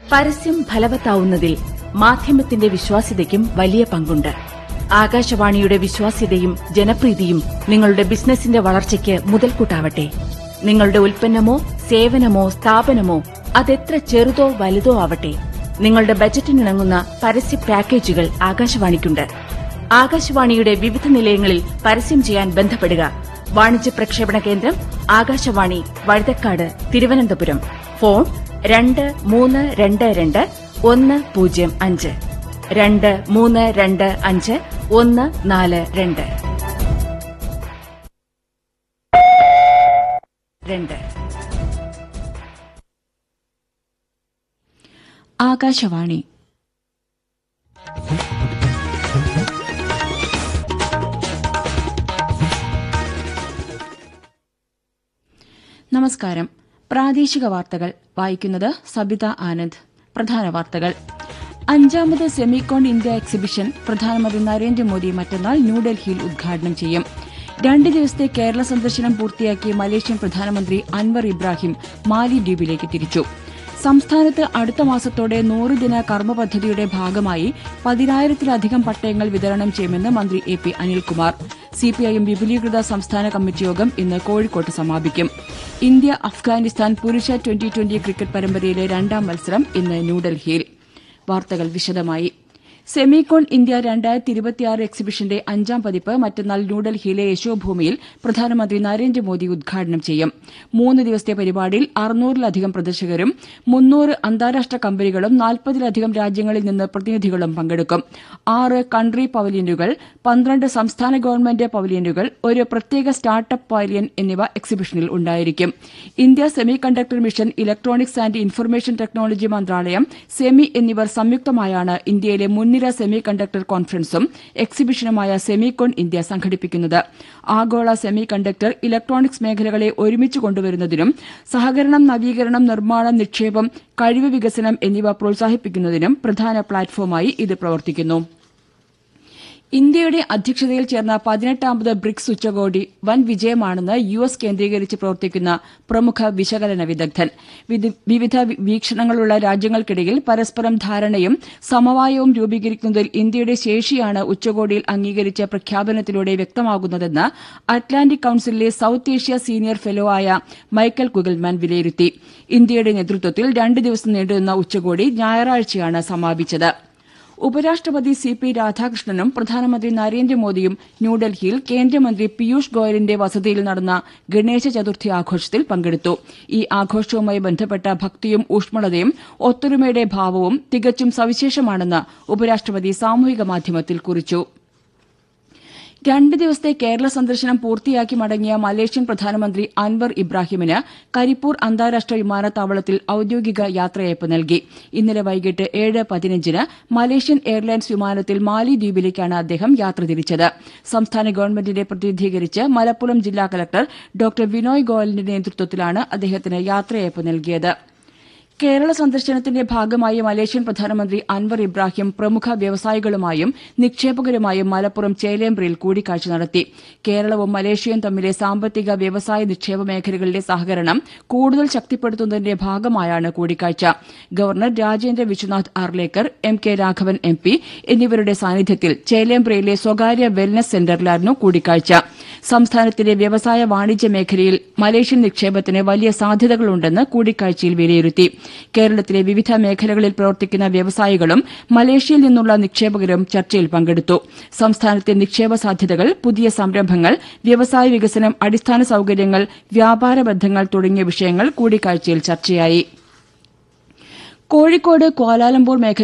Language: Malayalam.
പരസ്യം ഫലവത്താവുന്നതിൽ മാധ്യമത്തിന്റെ വിശ്വാസ്യതയ്ക്കും വലിയ പങ്കുണ്ട് ആകാശവാണിയുടെ വിശ്വാസ്യതയും ജനപ്രീതിയും നിങ്ങളുടെ ബിസിനസിന്റെ വളർച്ചയ്ക്ക് മുതൽക്കൂട്ടാവട്ടെ നിങ്ങളുടെ ഉൽപ്പന്നമോ സേവനമോ സ്ഥാപനമോ അതെത്ര ചെറുതോ വലുതോ ആവട്ടെ നിങ്ങളുടെ ബജറ്റിനിണങ്ങുന്ന പരസ്യ പാക്കേജുകൾ ആകാശവാണിക്കുണ്ട് ആകാശവാണിയുടെ വിവിധ നിലയങ്ങളിൽ പരസ്യം ചെയ്യാൻ ബന്ധപ്പെടുക വാണിജ്യ പ്രക്ഷേപണ കേന്ദ്രം ആകാശവാണി വഴുതക്കാട് തിരുവനന്തപുരം ഫോൺ രണ്ട് മൂന്ന് രണ്ട് രണ്ട് ഒന്ന് പൂജ്യം അഞ്ച് രണ്ട് മൂന്ന് രണ്ട് അഞ്ച് ഒന്ന് നാല് രണ്ട് രണ്ട് ആകാശവാണി നമസ്കാരം പ്രാദേശിക വാർത്തകൾ വായിക്കുന്നത് സബിത ആനന്ദ് പ്രധാന വാർത്തകൾ അഞ്ചാമത് സെമികോൺ ഇന്ത്യ എക്സിബിഷൻ പ്രധാനമന്ത്രി നരേന്ദ്രമോദി മറ്റന്നാൾ ന്യൂഡൽഹിയിൽ ഉദ്ഘാടനം ചെയ്യും രണ്ട് ദിവസത്തെ കേരള സന്ദർശനം പൂർത്തിയാക്കി മലേഷ്യൻ പ്രധാനമന്ത്രി അൻവർ ഇബ്രാഹിം മാലി ദ്വീപിലേക്ക് തിരിച്ചു സംസ്ഥാനത്ത് അടുത്ത മാസത്തോടെ നൂറ് ദിന കർമ്മ പദ്ധതിയുടെ ഭാഗമായി പതിനായിരത്തിലധികം പട്ടയങ്ങൾ വിതരണം ചെയ്യുമെന്ന് മന്ത്രി എ പി അനിൽകുമാർ സിപിഐഎം വിപുലീകൃത സംസ്ഥാന കമ്മിറ്റി യോഗം ഇന്ന് കോഴിക്കോട്ട് സമാപിക്കും ഇന്ത്യ അഫ്ഗാനിസ്ഥാൻ പുരുഷ ട്വന്റി ട്വന്റി ക്രിക്കറ്റ് പരമ്പരയിലെ രണ്ടാം മത്സരം ഇന്ന് ന്യൂഡൽഹിയിൽ വാർത്തകൾ വിശദമായി സെമികോൺ ഇന്ത്യ രണ്ടായിരത്തി ഇരുപത്തിയാറ് എക്സിബിഷന്റെ അഞ്ചാം പതിപ്പ് മറ്റന്നാൾ ന്യൂഡൽഹിയിലെ യശോഭൂമിയിൽ പ്രധാനമന്ത്രി നരേന്ദ്രമോദി ഉദ്ഘാടനം ചെയ്യും മൂന്ന് ദിവസത്തെ പരിപാടിയിൽ അറുന്നൂറിലധികം പ്രദർശകരും മുന്നൂറ് അന്താരാഷ്ട്ര കമ്പനികളും നാൽപ്പതിലധികം രാജ്യങ്ങളിൽ നിന്ന് പ്രതിനിധികളും പങ്കെടുക്കും ആറ് കൺട്രി പവലിയനുകൾ പന്ത്രണ്ട് സംസ്ഥാന ഗവൺമെന്റ് പവലിയനുകൾ ഒരു പ്രത്യേക സ്റ്റാർട്ടപ്പ് പവലിയൻ എന്നിവ എക്സിബിഷനിൽ ഉണ്ടായിരിക്കും India semiconductor mission electronics and information technology മന്ത്രാലയം സെമി എന്നിവർ സംയുക്തമായാണ് ഇന്ത്യയിലെ മുൻനിര സെമി കണ്ടക്ടർ കോൺഫറൻസും എക്സിബിഷനുമായ സെമികോൺ ഇന്ത്യ സംഘടിപ്പിക്കുന്നത് ആഗോള സെമി കണ്ടക്ടർ ഇലക്ട്രോണിക്സ് മേഖലകളെ ഒരുമിച്ച് കൊണ്ടുവരുന്നതിനും സഹകരണം നവീകരണം നിർമ്മാണം നിക്ഷേപം കഴിവ് വികസനം എന്നിവ പ്രോത്സാഹിപ്പിക്കുന്നതിനും പ്രധാന പ്ലാറ്റ്ഫോമായി ഇത് പ്രവർത്തിക്കുന്നു ഇന്ത്യയുടെ അധ്യക്ഷതയിൽ ചേർന്ന പതിനെട്ടാമത് ബ്രിക്സ് ഉച്ചകോടി വൻ വിജയമാണെന്ന് യു എസ് കേന്ദ്രീകരിച്ച് പ്രവർത്തിക്കുന്ന പ്രമുഖ വിശകലന വിദഗ്ധൻ വിവിധ വീക്ഷണങ്ങളുള്ള രാജ്യങ്ങൾക്കിടയിൽ പരസ്പരം ധാരണയും സമവായവും രൂപീകരിക്കുന്നതിൽ ഇന്ത്യയുടെ ശേഷിയാണ് ഉച്ചകോടിയിൽ അംഗീകരിച്ച പ്രഖ്യാപനത്തിലൂടെ വ്യക്തമാകുന്നതെന്ന് അറ്റ്ലാന്റിക് കൌൺസിലിലെ സൌത്ത് ഏഷ്യ സീനിയർ ഫെലോ ആയ മൈക്കൽ കുഗൽമാൻ വിലയിരുത്തി ഇന്ത്യയുടെ നേതൃത്വത്തിൽ രണ്ട് ദിവസം നീണ്ടുനിന്ന ഉച്ചകോടി ഞായറാഴ്ചയാണ് സമാപിച്ചത് ഉപരാഷ്ട്രപതി സി പി രാധാകൃഷ്ണനും പ്രധാനമന്ത്രി നരേന്ദ്രമോദിയും ന്യൂഡൽഹിയിൽ കേന്ദ്രമന്ത്രി പീയൂഷ് ഗോയലിന്റെ വസതിയിൽ നടന്ന ഗണേശ ചതുർത്ഥി ആഘോഷത്തിൽ പങ്കെടുത്തു ഈ ആഘോഷവുമായി ബന്ധപ്പെട്ട ഭക്തിയും ഊഷ്മളതയും ഒത്തൊരുമയുടെ ഭാവവും തികച്ചും സവിശേഷമാണെന്ന് ഉപരാഷ്ട്രപതി സാമൂഹിക മാധ്യമത്തിൽ കുറിച്ചു രണ്ട് ദിവസത്തെ കേരള സന്ദർശനം പൂർത്തിയാക്കി മടങ്ങിയ മലേഷ്യൻ പ്രധാനമന്ത്രി അൻവർ ഇബ്രാഹിമിന് കരിപ്പൂർ അന്താരാഷ്ട്ര വിമാനത്താവളത്തിൽ ഔദ്യോഗിക യാത്രയയപ്പ് നൽകി ഇന്നലെ വൈകിട്ട് ഏഴ് പതിനഞ്ചിന് മലേഷ്യൻ എയർലൈൻസ് വിമാനത്തിൽ മാലി ദ്വീപിലേക്കാണ് അദ്ദേഹം യാത്ര തിരിച്ചത് സംസ്ഥാന ഗവൺമെന്റിനെ പ്രതിനിധീകരിച്ച് മലപ്പുറം ജില്ലാ കലക്ടർ ഡോക്ടർ വിനോയ് ഗോയലിന്റെ നേതൃത്വത്തിലാണ് അദ്ദേഹത്തിന് യാത്രയയപ്പ് നൽകിയത് കേരള സന്ദർശനത്തിന്റെ ഭാഗമായി മലേഷ്യൻ പ്രധാനമന്ത്രി അൻവർ ഇബ്രാഹിം പ്രമുഖ വ്യവസായികളുമായും നിക്ഷേപകരുമായും മലപ്പുറം ചേലേമ്പ്രയിൽ കൂടിക്കാഴ്ച നടത്തി കേരളവും മലേഷ്യയും തമ്മിലെ സാമ്പത്തിക വ്യവസായ നിക്ഷേപ മേഖലകളിലെ സഹകരണം കൂടുതൽ ശക്തിപ്പെടുത്തുന്നതിന്റെ ഭാഗമായാണ് കൂടിക്കാഴ്ച governor Rajendra Vishwanath Arlekar M K Raghavan M P എന്നിവരുടെ സാന്നിധ്യത്തിൽ ചേലേമ്പ്രയിലെ സ്വകാര്യ വെൽനസ് സെന്ററിലായിരുന്നു കൂടിക്കാഴ്ച സംസ്ഥാനത്തിന്റെ വ്യവസായ വാണിജ്യ മേഖലയിൽ മലേഷ്യൻ നിക്ഷേപത്തിന് വലിയ സാധ്യതകളുണ്ടെന്ന് കൂടിക്കാഴ്ചയിൽ വിലയിരുത്തി കേരളത്തിലെ വിവിധ മേഖലകളിൽ പ്രവർത്തിക്കുന്ന വ്യവസായികളും മലേഷ്യയിൽ നിന്നുള്ള നിക്ഷേപകരും ചർച്ചയിൽ പങ്കെടുത്തു സംസ്ഥാനത്തെ നിക്ഷേപ സാധ്യതകൾ പുതിയ സംരംഭങ്ങൾ വ്യവസായ വികസനം അടിസ്ഥാന സൌകര്യങ്ങൾ വ്യാപാര ബന്ധങ്ങൾ തുടങ്ങിയ വിഷയങ്ങൾ കൂടിക്കാഴ്ചയിൽ ചർച്ചയായി കോഴിക്കോട് ക്വാലാലംപൂർ മേഖല